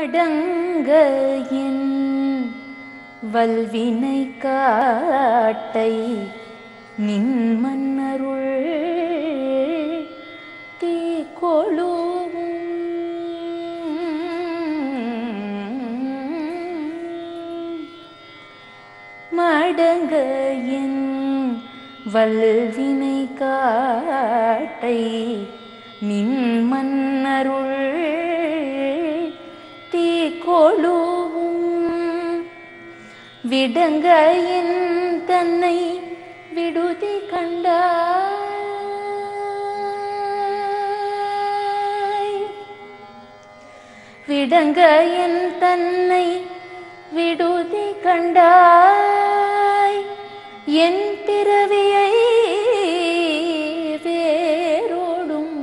மடங்க என் வல்வினை காட்டை நின் மன்னருள் தீ கொழுவும் மடங்க என் வல்வினை காட்டை நின் மன்னருள் தீ கொழுவும் விடங்க என் தன்னை விடுதி கண்டாய் விடங்க என் தன்னை விடுதி கண்டாய் என் பிறவியை வேரோடும்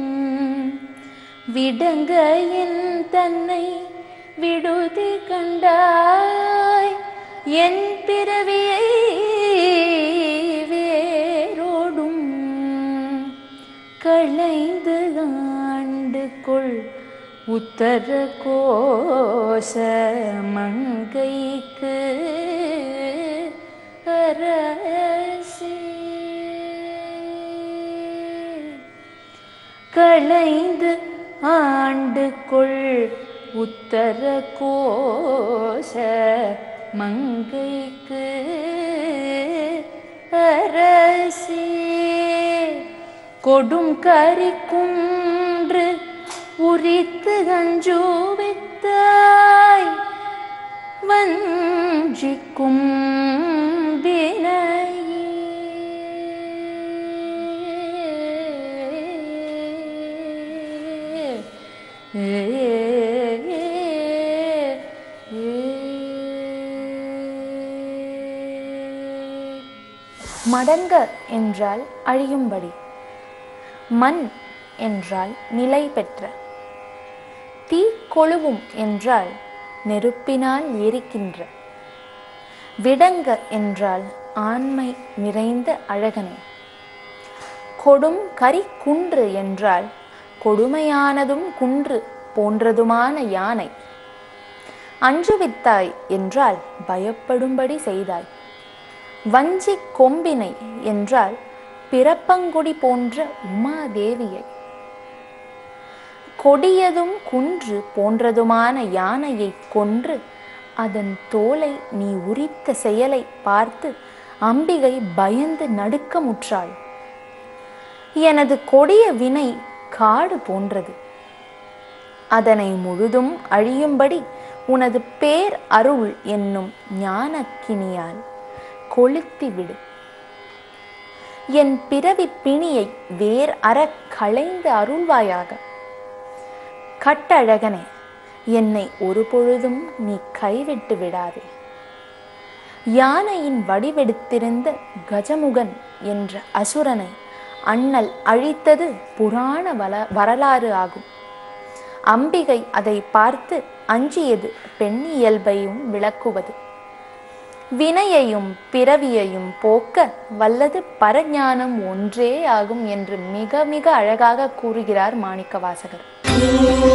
விடங்க என் தன்னை விடுதி கண்டாய் என் பிறவியை வேரோடும் களைந்து ஆண்டுக்குள் உத்தர கோஷ மங்கைக்கு அரசே களைந்து ஆண்டுக்குள் உத்தர கோஷ மங்கைக்கு அரசே கொடும் கரிக்குன்று உரித்து அஞ்சுவித்தாய் வஞ்சிக்கும் மடங்க என்றால் அழியும்படி மண் என்றால் நிலை பெற்ற தீ கொழுவும் என்றால் நெருப்பினால் எரிக்கின்ற விடங்க என்றால் ஆண்மை நிறைந்த அழகனே கொடும் கரி குன்று என்றால் கொடுமையானதும் குன்று போன்றதுமான யானை அஞ்சுவித்தாய் என்றால் பயப்படும்படி செய்தாய் வஞ்சி கொம்பினை என்றால் பிறப்பங்குடி போன்ற உமாதேவியை கொடியதும் குன்று போன்றதுமான யானையை கொன்று அதன் தோலை நீ உரித்த செயலை பார்த்து அம்பிகை பயந்து நடுக்கமுற்றாள் எனது கொடிய வினை காடு போன்றது அதனை முழுதும் அழியும்படி உனது பேர் அருள் என்னும் ஞானக்கினியால் கொளுத்தி விடு என் பிறவி பிணியை வேர் அற களைந்து அருள்வாயாக கட்டழகனே என்னை ஒரு பொழுதும் நீ கைவிட்டு விடாதே யானையின் வடிவெடுத்திருந்த கஜமுகன் என்ற அசுரனை அண்ணல் அழித்தது புராண வல வரலாறு ஆகும் அம்பிகை அதை பார்த்து அஞ்சியது பெண்ணியல்பையும் விளக்குவது வினையையும் பிறவியையும் போக்க வல்லது பரஞானம் ஒன்றே ஆகும் என்று மிக மிக அழகாக கூறுகிறார் மாணிக்க வாசகர்